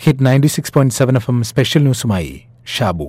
hit ninety six point seven F M special ന്യൂസുമായി ഷാബു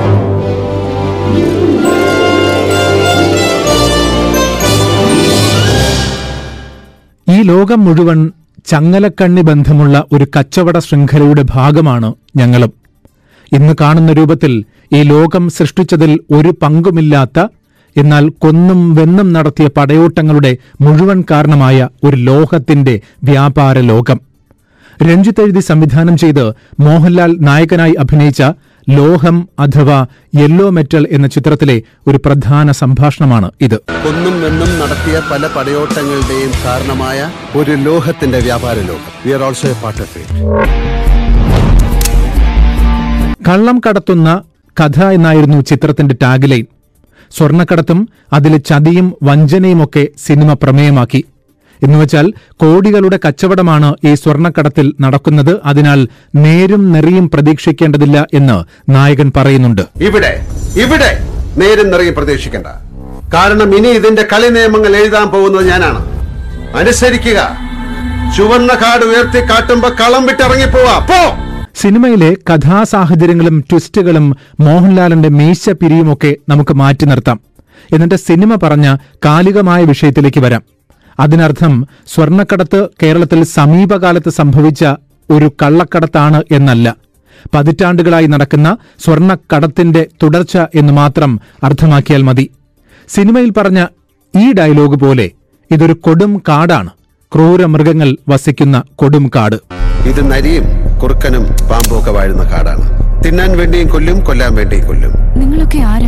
ഈ ലോകം മുഴുവൻ ചങ്ങലക്കണ്ണി ബന്ധമുള്ള ഒരു കച്ചവട ശൃംഖലയുടെ ഭാഗമാണ് ഞങ്ങളും ഇന്ന് കാണുന്ന രൂപത്തിൽ ഈ ലോകം സൃഷ്ടിച്ചതിൽ ഒരു പങ്കുമില്ലാത്ത എന്നാൽ കൊന്നും വെന്നും നടത്തിയ പടയോട്ടങ്ങളുടെ മുഴുവൻ കാരണമായ ഒരു ലോഹത്തിന്റെ വ്യാപാര ലോകം രഞ്ജിത്ത് എഴുതി സംവിധാനം ചെയ്ത് മോഹൻലാൽ നായകനായി അഭിനയിച്ച ലോഹം അഥവാ യെല്ലോ മെറ്റൽ എന്ന ചിത്രത്തിലെ ഒരു പ്രധാന സംഭാഷണമാണ് ഇത് ഒന്നും വെന്നും നടത്തിയ പല പടയോട്ടങ്ങളുടെയും കാരണമായ ഒരു ലോഹത്തിന്റെ വ്യാപാര ലോകം we are also a part of it കള്ളം കടത്തുന്ന കഥ എന്നായിരുന്നു ചിത്രത്തിന്റെ ടാഗ് ലൈൻ സ്വർണ്ണക്കടത്തും അതിലെ ചതിയും വഞ്ചനയുമൊക്കെ സിനിമ പ്രമേയമാക്കി എന്നുവെച്ചാൽ കോടികളുടെ കച്ചവടമാണ് ഈ സ്വർണ്ണക്കടത്തിൽ നടക്കുന്നത് അതിനാൽ നേരും നെറിയും പ്രതീക്ഷിക്കേണ്ടതില്ല എന്ന് നായകൻ പറയുന്നുണ്ട് ഇവിടെ ഇവിടെ നേരും നിറയെ പ്രതീക്ഷിക്കണ്ട കാരണം ഇനി ഇതിന്റെ കളി നിയമങ്ങൾ എഴുതാൻ പോകുന്നത് ഞാനാണ് അനുസരിക്കുക ചുവന്ന കാട് ഉയർത്തി കാട്ടുമ്പോ കളം വിട്ടിറങ്ങിപ്പോവാ പോ സിനിമയിലെ കഥാസാഹചര്യങ്ങളും ട്വിസ്റ്റുകളും മോഹൻലാലിന്റെ മീശ പിരിയുമൊക്കെ നമുക്ക് മാറ്റി നിർത്താം എന്നിട്ട് സിനിമ പറഞ്ഞ കാലികമായ വിഷയത്തിലേക്ക് വരാം അതിനർത്ഥം സ്വർണ്ണക്കടത്ത് കേരളത്തിൽ സമീപകാലത്ത് സംഭവിച്ച ഒരു കള്ളക്കടത്താണ് എന്നല്ല പതിറ്റാണ്ടുകളായി നടക്കുന്ന സ്വർണ്ണക്കടത്തിന്റെ തുടർച്ച എന്ന് മാത്രം അർത്ഥമാക്കിയാൽ മതി സിനിമയിൽ പറഞ്ഞ ഈ ഡയലോഗ് പോലെ ഇതൊരു കൊടും കാടാണ് ക്രൂര മൃഗങ്ങൾ വസിക്കുന്ന കൊടും കാട് ഇത് നരിയും കുറുക്കനും പാമ്പും ഒക്കെ വാഴുന്ന കാടാണ് തിന്നാൻ വേണ്ടിയും കൊല്ലും കൊല്ലാൻ വേണ്ടിയും കൊല്ലും നിങ്ങളൊക്കെ ആരാ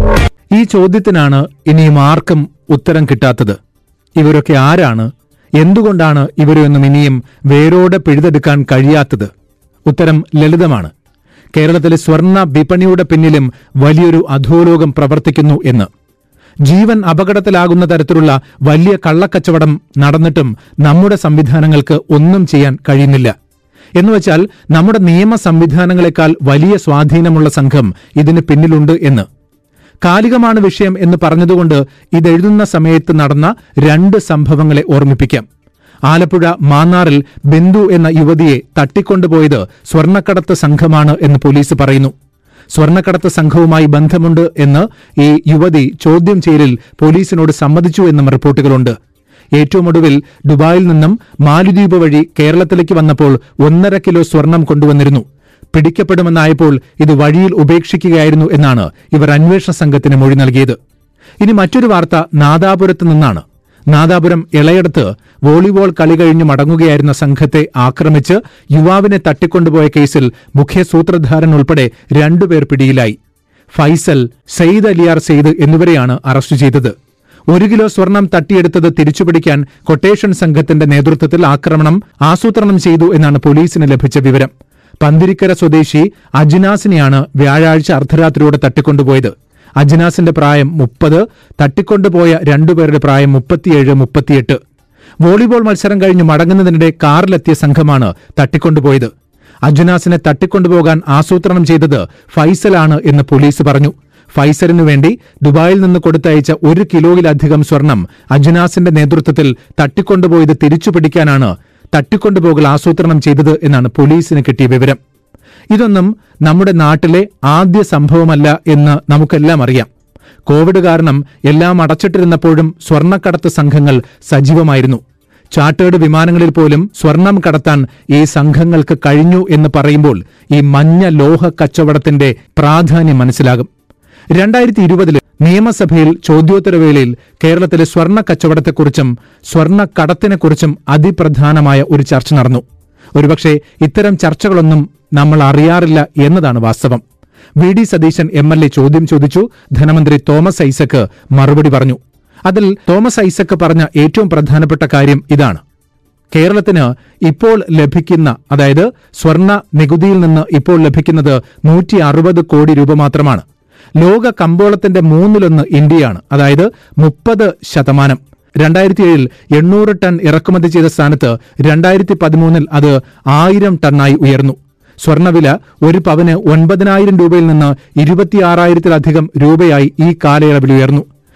ഈ ചോദ്യത്തിനാണ് ഇനിയും ആർക്കും ഉത്തരം കിട്ടാത്തത് ഇവരൊക്കെ ആരാണ് എന്തുകൊണ്ടാണ് ഇവരെയൊന്നും ഇനിയും വേരോടെ പിഴുതെടുക്കാൻ കഴിയാത്തത് ഉത്തരം ലളിതമാണ് കേരളത്തിലെ സ്വർണ്ണ വിപണിയുടെ പിന്നിലും വലിയൊരു അധോലോകം പ്രവർത്തിക്കുന്നു എന്ന് ജീവൻ അപകടത്തിലാകുന്ന തരത്തിലുള്ള വലിയ കള്ളക്കച്ചവടം നടന്നിട്ടും നമ്മുടെ സംവിധാനങ്ങൾക്ക് ഒന്നും ചെയ്യാൻ കഴിയുന്നില്ല എന്നുവച്ചാൽ നമ്മുടെ നിയമ സംവിധാനങ്ങളെക്കാൾ വലിയ സ്വാധീനമുള്ള സംഘം ഇതിന് പിന്നിലുണ്ട് എന്ന് കാലികമാണ് വിഷയം എന്ന് പറഞ്ഞതുകൊണ്ട് ഇതെഴുതുന്ന സമയത്ത് നടന്ന രണ്ട് സംഭവങ്ങളെ ഓർമ്മിപ്പിക്കാം ആലപ്പുഴ മാന്നാറിൽ ബിന്ദു എന്ന യുവതിയെ തട്ടിക്കൊണ്ടുപോയത് സ്വർണ്ണക്കടത്ത് സംഘമാണ് എന്ന് പോലീസ് പറയുന്നു സ്വർണ്ണക്കടത്ത് സംഘവുമായി ബന്ധമുണ്ട് എന്ന് ഈ യുവതി ചോദ്യം ചെയ്യലിൽ പോലീസിനോട് സമ്മതിച്ചു എന്നും റിപ്പോർട്ടുകളുണ്ട് ഏറ്റവും ഒടുവിൽ ദുബായിൽ നിന്നും മാലിദ്വീപ് വഴി കേരളത്തിലേക്ക് വന്നപ്പോൾ ഒന്നര കിലോ സ്വർണം കൊണ്ടുവന്നിരുന്നു പിടിക്കപ്പെടുമെന്നായപ്പോൾ ഇത് വഴിയിൽ ഉപേക്ഷിക്കുകയായിരുന്നു എന്നാണ് ഇവർ അന്വേഷണ സംഘത്തിന് മൊഴി നൽകിയത് ഇനി മറ്റൊരു വാർത്ത നാദാപുരത്ത് നിന്നാണ് നാദാപുരം ഇളയടത്ത് വോളിബോൾ കളി കഴിഞ്ഞ് മടങ്ങുകയായിരുന്ന സംഘത്തെ ആക്രമിച്ച് യുവാവിനെ തട്ടിക്കൊണ്ടുപോയ കേസിൽ മുഖ്യ സൂത്രധാരൻ ഉൾപ്പെടെ രണ്ടുപേർ പിടിയിലായി ഫൈസൽ സെയ്ദ് അലിയാർ സെയ്ദ് എന്നിവരെയാണ് അറസ്റ്റ് ചെയ്തത് ഒരു കിലോ സ്വർണം തട്ടിയെടുത്തത് തിരിച്ചുപിടിക്കാൻ കൊട്ടേഷൻ സംഘത്തിന്റെ നേതൃത്വത്തിൽ ആക്രമണം ആസൂത്രണം ചെയ്തു എന്നാണ് പോലീസിന് ലഭിച്ച വിവരം പന്തിരിക്കര സ്വദേശി അജിനാസിനെയാണ് വ്യാഴാഴ്ച അർദ്ധരാത്രിയോടെ തട്ടിക്കൊണ്ടുപോയത് അജിനാസിന്റെ പ്രായം മുപ്പത് തട്ടിക്കൊണ്ടുപോയ രണ്ടുപേരുടെ പ്രായം മുപ്പത്തിയേഴ് മുപ്പത്തിയെട്ട് വോളിബോൾ മത്സരം കഴിഞ്ഞ് മടങ്ങുന്നതിനിടെ കാറിലെത്തിയ സംഘമാണ് തട്ടിക്കൊണ്ടുപോയത് അജുനാസിനെ തട്ടിക്കൊണ്ടുപോകാൻ ആസൂത്രണം ചെയ്തത് ഫൈസലാണ് എന്ന് പോലീസ് പറഞ്ഞു ഫൈസലിനു വേണ്ടി ദുബായിൽ നിന്ന് കൊടുത്തയച്ച ഒരു കിലോയിലധികം സ്വർണം അജുനാസിന്റെ നേതൃത്വത്തിൽ തട്ടിക്കൊണ്ടുപോയത് തിരിച്ചുപിടിക്കാനാണ് തട്ടിക്കൊണ്ടുപോകൽ ആസൂത്രണം ചെയ്തത് എന്നാണ് പോലീസിന് കിട്ടിയ വിവരം ഇതൊന്നും നമ്മുടെ നാട്ടിലെ ആദ്യ സംഭവമല്ല എന്ന് നമുക്കെല്ലാം അറിയാം കോവിഡ് കാരണം എല്ലാം അടച്ചിട്ടിരുന്നപ്പോഴും സ്വർണ്ണക്കടത്ത് സംഘങ്ങൾ സജീവമായിരുന്നു ചാർട്ടേഡ് വിമാനങ്ങളിൽ പോലും സ്വർണം കടത്താൻ ഈ സംഘങ്ങൾക്ക് കഴിഞ്ഞു എന്ന് പറയുമ്പോൾ ഈ മഞ്ഞ ലോഹ കച്ചവടത്തിന്റെ പ്രാധാന്യം മനസ്സിലാകും രണ്ടായിരത്തി ഇരുപതില് നിയമസഭയിൽ ചോദ്യോത്തരവേളയിൽ കേരളത്തിലെ സ്വർണ്ണ കച്ചവടത്തെക്കുറിച്ചും സ്വർണ്ണക്കടത്തിനെക്കുറിച്ചും അതിപ്രധാനമായ ഒരു ചർച്ച നടന്നു ഒരുപക്ഷെ ഇത്തരം ചർച്ചകളൊന്നും നമ്മൾ അറിയാറില്ല എന്നതാണ് വാസ്തവം V D Satheesan M L A ചോദ്യം ചോദിച്ചു ധനമന്ത്രി തോമസ് ഐസക്ക് മറുപടി പറഞ്ഞു അതിൽ തോമസ് ഐസക്ക് പറഞ്ഞ ഏറ്റവും പ്രധാനപ്പെട്ട കാര്യം ഇതാണ് കേരളത്തിന് ഇപ്പോൾ ലഭിക്കുന്ന അതായത് സ്വർണ്ണ നികുതിയിൽ നിന്ന് ഇപ്പോൾ ലഭിക്കുന്നത് നൂറ്റി അറുപത് കോടി രൂപ മാത്രമാണ് ലോക കമ്പോളത്തിന്റെ മൂന്നിലൊന്ന് ഇന്ത്യയാണ് അതായത് മുപ്പത് ശതമാനം രണ്ടായിരത്തി ഏഴിൽ എണ്ണൂറ് ടൺ ഇറക്കുമതി ചെയ്ത സ്ഥാനത്ത് രണ്ടായിരത്തി പതിമൂന്നിൽ അത് ആയിരം ടണ്ണായി ഉയർന്നു സ്വർണ്ണവില ഒരു പവന് ഒൻപതിനായിരം രൂപയിൽ നിന്ന് ഇരുപത്തിയാറായിരത്തിലധികം രൂപയായി ഈ കാലയളവിൽ ഉയർന്നു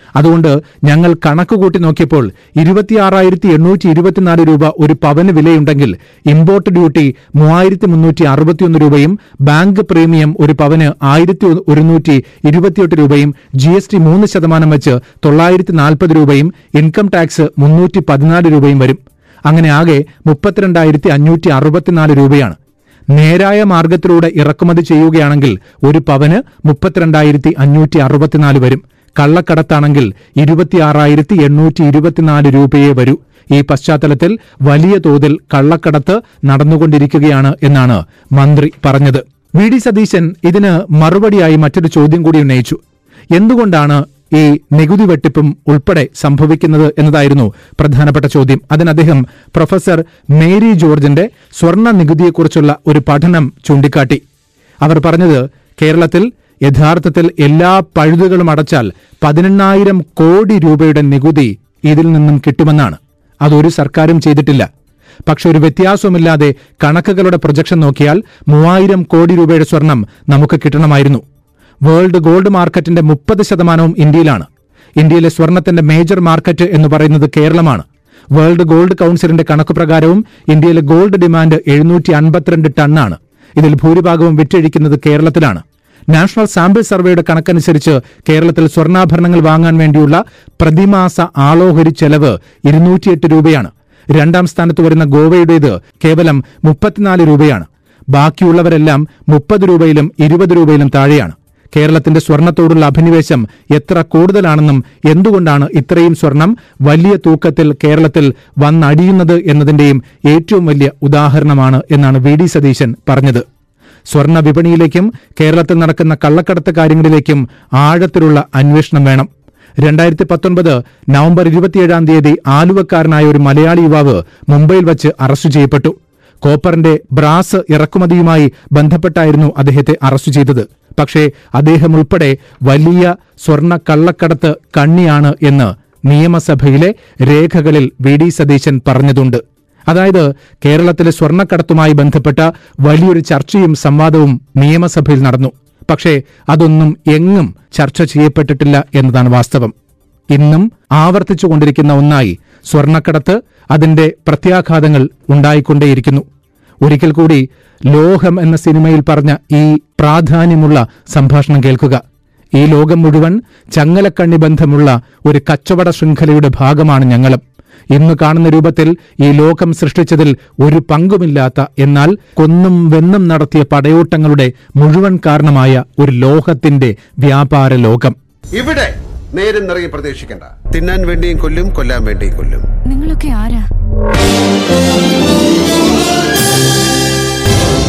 അതുകൊണ്ട് ഞങ്ങൾ കണക്ക് കൂട്ടി നോക്കിയപ്പോൾ ഇരുപത്തിയാറായിരത്തി എണ്ണൂറ്റി ഇരുപത്തിനാല് രൂപ ഒരു പവന് വിലയുണ്ടെങ്കിൽ ഇമ്പോർട്ട് ഡ്യൂട്ടി മൂവായിരത്തി മുന്നൂറ്റി അറുപത്തിയൊന്ന് രൂപയും ബാങ്ക് പ്രീമിയം ഒരു പവന് ആയിരത്തി ഒരുന്നൂറ്റി ഇരുപത്തിയെട്ട് രൂപയും ജി എസ് ടി മൂന്ന് ശതമാനം വെച്ച് തൊള്ളായിരത്തി നാൽപ്പത് രൂപയും ഇൻകം ടാക്സ് മുന്നൂറ്റി പതിനാല് രൂപയും വരും അങ്ങനെ ആകെ മുപ്പത്തിരണ്ടായിരത്തി അഞ്ഞൂറ്റി അറുപത്തിനാല് രൂപയാണ് നേരായ മാർഗത്തിലൂടെ ഇറക്കുമതി ചെയ്യുകയാണെങ്കിൽ ഒരു പവന് മുപ്പത്തിരണ്ടായിരത്തി അഞ്ഞൂറ്റി അറുപത്തിനാല് വരും കള്ളക്കടത്താണെങ്കിൽ ഇരുപത്തിയാറായിരത്തി എണ്ണൂറ്റി ഇരുപത്തിനാല് രൂപയെ വരൂ ഈ പശ്ചാത്തലത്തിൽ വലിയ തോതിൽ കള്ളക്കടത്ത് നടന്നുകൊണ്ടിരിക്കുകയാണ് എന്നാണ് മന്ത്രി പറഞ്ഞത് വി ഡി സതീശൻ ഇതിന് മറുപടിയായി മറ്റൊരു ചോദ്യം കൂടി ഉന്നയിച്ചു എന്തുകൊണ്ടാണ് ഈ നികുതി വെട്ടിപ്പും ഉൾപ്പെടെ സംഭവിക്കുന്നത് എന്നതായിരുന്നു പ്രധാനപ്പെട്ട ചോദ്യം അതിന് അദ്ദേഹം പ്രൊഫസർ മേരി ജോർജിന്റെ സ്വർണ്ണ നികുതിയെക്കുറിച്ചുള്ള ഒരു പഠനം ചൂണ്ടിക്കാട്ടി അവർ പറഞ്ഞത് കേരളത്തിൽ യഥാർത്ഥത്തിൽ എല്ലാ പഴുതുകളും അടച്ചാൽ പതിനെണ്ണായിരം കോടി രൂപയുടെ നികുതി ഇതിൽ നിന്നും കിട്ടുമെന്നാണ് അതൊരു സർക്കാരും ചെയ്തിട്ടില്ല പക്ഷെ ഒരു വ്യത്യാസവുമില്ലാതെ കണക്കുകളുടെ പ്രൊജക്ഷൻ നോക്കിയാൽ മൂവായിരം കോടി രൂപയുടെ സ്വർണം നമുക്ക് കിട്ടണമായിരുന്നു വേൾഡ് ഗോൾഡ് മാർക്കറ്റിന്റെ മുപ്പത് ശതമാനവും ഇന്ത്യയിലാണ് ഇന്ത്യയിലെ സ്വർണത്തിന്റെ മേജർ മാർക്കറ്റ് എന്ന് പറയുന്നത് കേരളമാണ് വേൾഡ് ഗോൾഡ് കൌൺസിലിന്റെ കണക്ക് പ്രകാരവും ഇന്ത്യയിലെ ഗോൾഡ് ഡിമാൻഡ് എഴുന്നൂറ്റി അൻപത്തിരണ്ട് ടണ്ണാണ് ഇതിൽ ഭൂരിഭാഗവും വിറ്റഴിക്കുന്നത് കേരളത്തിലാണ് നാഷണൽ സാമ്പിൾ സർവേയുടെ കണക്കനുസരിച്ച് കേരളത്തിൽ സ്വർണ്ണാഭരണങ്ങൾ വാങ്ങാൻ വേണ്ടിയുള്ള പ്രതിമാസ ആളോഹരി ചെലവ് ഇരുന്നൂറ്റിയെട്ട് രൂപയാണ് രണ്ടാം സ്ഥാനത്ത് വരുന്ന ഗോവയുടേത് കേവലം മുപ്പത്തിനാല് രൂപയാണ് ബാക്കിയുള്ളവരെല്ലാം മുപ്പത് രൂപയിലും ഇരുപത് രൂപയിലും താഴെയാണ് കേരളത്തിന്റെ സ്വർണത്തോടുള്ള അഭിനിവേശം എത്ര കൂടുതലാണെന്നും എന്തുകൊണ്ടാണ് ഇത്രയും സ്വർണം വലിയ തൂക്കത്തിൽ കേരളത്തിൽ വന്നടിയുന്നത് എന്നതിന്റെയും ഏറ്റവും വലിയ ഉദാഹരണമാണ് എന്നാണ് വി ഡി സതീശൻ പറഞ്ഞത് സ്വർണ്ണ വിപണിയിലേക്കും കേരളത്തിൽ നടക്കുന്ന കള്ളക്കടത്ത് കാര്യങ്ങളിലേക്കും ആഴത്തിലുള്ള അന്വേഷണം വേണം രണ്ടായിരത്തി പത്തൊൻപത് നവംബർ ഇരുപത്തിയേഴാം തീയതി ആലുവക്കാരനായ ഒരു മലയാളി യുവാവ് മുംബൈയിൽ വച്ച് അറസ്റ്റ് ചെയ്യപ്പെട്ടു കോപ്പറിന്റെ ബ്രാസ് ഇറക്കുമതിയുമായി ബന്ധപ്പെട്ടായിരുന്നു അദ്ദേഹത്തെ അറസ്റ്റ് ചെയ്തത് പക്ഷേ അദ്ദേഹം ഉൾപ്പെടെ വലിയ സ്വർണ്ണ കള്ളക്കടത്ത് കണ്ണിയാണ് എന്ന് നിയമസഭയിലെ രേഖകളിൽ വി ഡി സതീശൻ പറഞ്ഞതുണ്ട് അതായത് കേരളത്തിലെ സ്വർണ്ണക്കടത്തുമായി ബന്ധപ്പെട്ട വലിയൊരു ചർച്ചയും സംവാദവും നിയമസഭയിൽ നടന്നു പക്ഷേ അതൊന്നും എങ്ങും ചർച്ച ചെയ്യപ്പെട്ടിട്ടില്ല എന്നതാണ് വാസ്തവം ഇന്നും ആവർത്തിച്ചുകൊണ്ടിരിക്കുന്ന ഒന്നായി സ്വർണ്ണക്കടത്ത് അതിന്റെ പ്രത്യാഘാതങ്ങൾ ഉണ്ടായിക്കൊണ്ടേയിരിക്കുന്നു ഒരിക്കൽ കൂടി ലോകം എന്ന സിനിമയിൽ പറഞ്ഞ ഈ പ്രാധാന്യമുള്ള സംഭാഷണം കേൾക്കുക ഈ ലോകം മുഴുവൻ ചങ്ങലക്കണ്ണി ബന്ധമുള്ള ഒരു കച്ചവട ശൃംഖലയുടെ ഭാഗമാണ് ഞങ്ങളും ഇന്ന് കാണുന്ന രൂപത്തിൽ ഈ ലോകം സൃഷ്ടിച്ചതിൽ ഒരു പങ്കുമില്ലാത്ത എന്നാൽ കൊന്നും വെന്നും നടത്തിയ പടയോട്ടങ്ങളുടെ മുഴുവൻ കാരണമായ ഒരു ലോഹത്തിന്റെ വ്യാപാര ലോകം ഇവിടെ നേരം നിറയെ പ്രതീക്ഷിക്കണ്ട തിന്നാൻ വേണ്ടിയും കൊല്ലും കൊല്ലാൻ വേണ്ടിയും കൊല്ലും നിങ്ങളൊക്കെ ആരാ